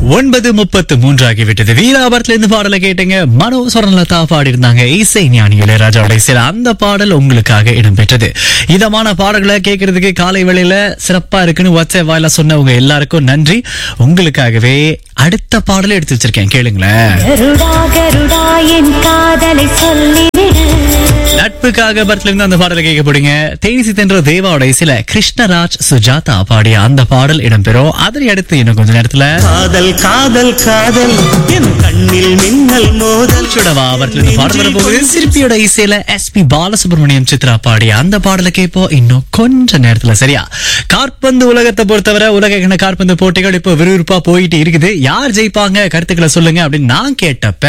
ஒன்பது முப்பத்து மூன்று ஆகிவிட்டது வீராபரத்துல இருந்து பாடலை கேட்டீங்க மனோ சொரலதா பாடி இருந்தாங்க இசை ஞானி இளையராஜாவோட இசையில அந்த பாடல் உங்களுக்காக இடம்பெற்றது இதமான பாடல்களை கேட்கறதுக்கு காலை வேளையில சிறப்பா இருக்குன்னு வாட்ஸ்அப் வாயில சொன்னவங்க எல்லாருக்கும் நன்றி உங்களுக்காகவே அடுத்த பாடலை எடுத்து வச்சிருக்கேன் கேளுங்களேன் கருடா கருடா என் காதலை சொல்லிவிடு நட்புக்காக படத்துல இருந்து அந்த பாடலை கேட்க போறீங்க தேனிசி தென்ற தேவாவோட இசையில கிருஷ்ணராஜ் சுஜாதா பாடிய அந்த பாடல் இடம்பெறும் அதனை அடுத்து இன்னும் கொஞ்ச நேரத்துல காதல் காதல் காதல் என் கண்ணில் மின்னல் மோதல் சுடவா அவர்கள் இந்த பாடல் வரப்போகுது சிற்பியோட இசையில எஸ் பி பாலசுப்ரமணியம் சித்ரா பாடிய அந்த பாடலை கேட்போம் இன்னும் கொஞ்ச நேரத்துல சரியா காற்பந்து உலகத்தை பொறுத்தவரை உலக கிண காற்பந்து போட்டிகள் இப்போ விறுவிறுப்பா போயிட்டு இருக்குது யார் ஜெயிப்பாங்க கருத்துக்களை சொல்லுங்க அப்படின்னு நான் கேட்டப்ப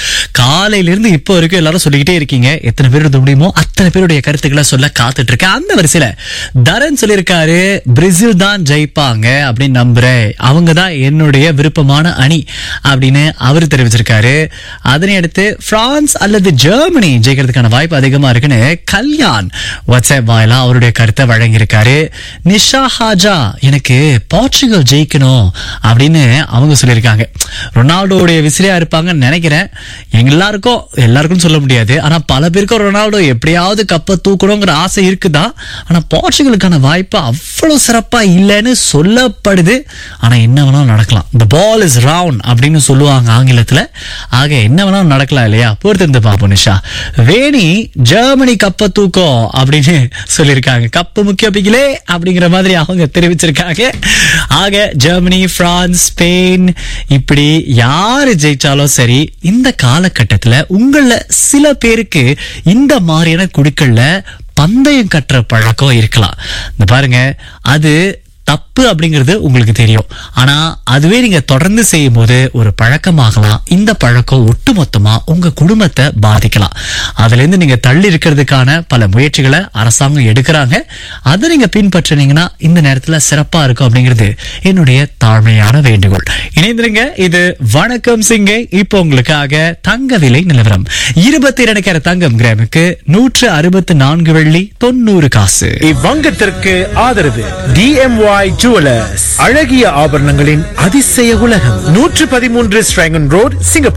காலையில இருந்து இப்போ வரைக்கும் எல்லாரும் சொல்லிக்கிட்டே இருக்கீங்க எத்தனை பேர் இருக்க முடியுமோ அத்தனை பேருடைய கருத்துக்களை சொல்ல காத்துட்டு இருக்கேன் அந்த வரிசையில தரன் சொல்லியிருக்காரு பிரேசில் தான் ஜெயிப்பாங்க அப்படின்னு நம்புறேன் அவங்க தான் என்னுடைய விருப்பமான அணி அப்படின்னு அவர் தெரிவிச்சிருக்காரு அதனை அடுத்து பிரான்ஸ் அல்லது ஜெர்மனி ஜெயிக்கிறதுக்கான வாய்ப்பு அதிகமா இருக்குன்னு கல்யாண் வாட்ஸ்அப் வாயிலா அவருடைய கருத்தை வழங்கியிருக்காரு நிஷா ஹாஜா எனக்கு போர்ச்சுகல் ஜெயிக்கணும் அப்படின்னு அவங்க சொல்லியிருக்காங்க ரொனால்டோடைய விசிறியா இருப்பாங்கன்னு நினைக்கிறேன் எல்லாருக்கும் எல்லாருக்கும் சொல்ல முடியாது ஆனா பல பேருக்கும் ரொனால்டோ எப்படியாவது கப்பை தூக்கணுங்கிற ஆசை இருக்குதான் ஆனா போர்ச்சுகலுக்கான வாய்ப்பு அவ்வளவு சிறப்பா இல்லைன்னு சொல்லப்படுது ஆனா என்ன வேணாலும் நடக்கலாம் இந்த பால் இஸ் ரவுண்ட் அப்படின்னு சொல்லுவாங்க ஆங்கிலத்துல ஆக என்ன வேணாலும் நடக்கலாம் இல்லையா பொறுத்திருந்து பார்ப்போம் நிஷா வேணி ஜெர்மனி கப்பை தூக்கம் அப்படின்னு சொல்லியிருக்காங்க கப்பு முக்கிய பிகிலே அப்படிங்கிற மாதிரி அவங்க தெரிவிச்சிருக்காங்க ஆக ஜெர்மனி பிரான்ஸ் ஸ்பெயின் இப்படி யாரு ஜெயிச்சாலும் சரி இந்த காலகட்டத்துல உங்கள சில பேருக்கு இந்த மாதிரியான குழுக்கள்ல பந்தயம் கட்டுற பழக்கம் இருக்கலாம் இந்த பாருங்க அது தப்பு அப்படிங்கிறது உங்களுக்கு தெரியும் ஆனா அதுவே நீங்க தொடர்ந்து செய்யும் போது ஒரு பழக்கமாகலாம் இந்த பழக்கம் ஒட்டுமொத்தமா உங்க குடும்பத்தை பாதிக்கலாம் அதுல இருந்து நீங்க தள்ளி இருக்கிறதுக்கான பல முயற்சிகளை அரசாங்கம் எடுக்கிறாங்க அதை நீங்க பின்பற்றினீங்கன்னா இந்த நேரத்துல சிறப்பா இருக்கும் அப்படிங்கிறது என்னுடைய தாழ்மையான வேண்டுகோள் இணைந்திருங்க இது வணக்கம் சிங்கை இப்போ உங்களுக்காக தங்க விலை நிலவரம் இருபத்தி இரண்டு கேர தங்கம் கிராமுக்கு நூற்று அறுபத்தி நான்கு வெள்ளி தொண்ணூறு காசு இவ்வங்கத்திற்கு ஆதரவு டிஎம்ஒய் ஜுவலர்ஸ் அழகிய ஆபரணங்களின் அதிசய உலகம் நூற்று பதிமூன்று ஸ்ட்ராங்கன் ரோட் சிங்கப்பூர்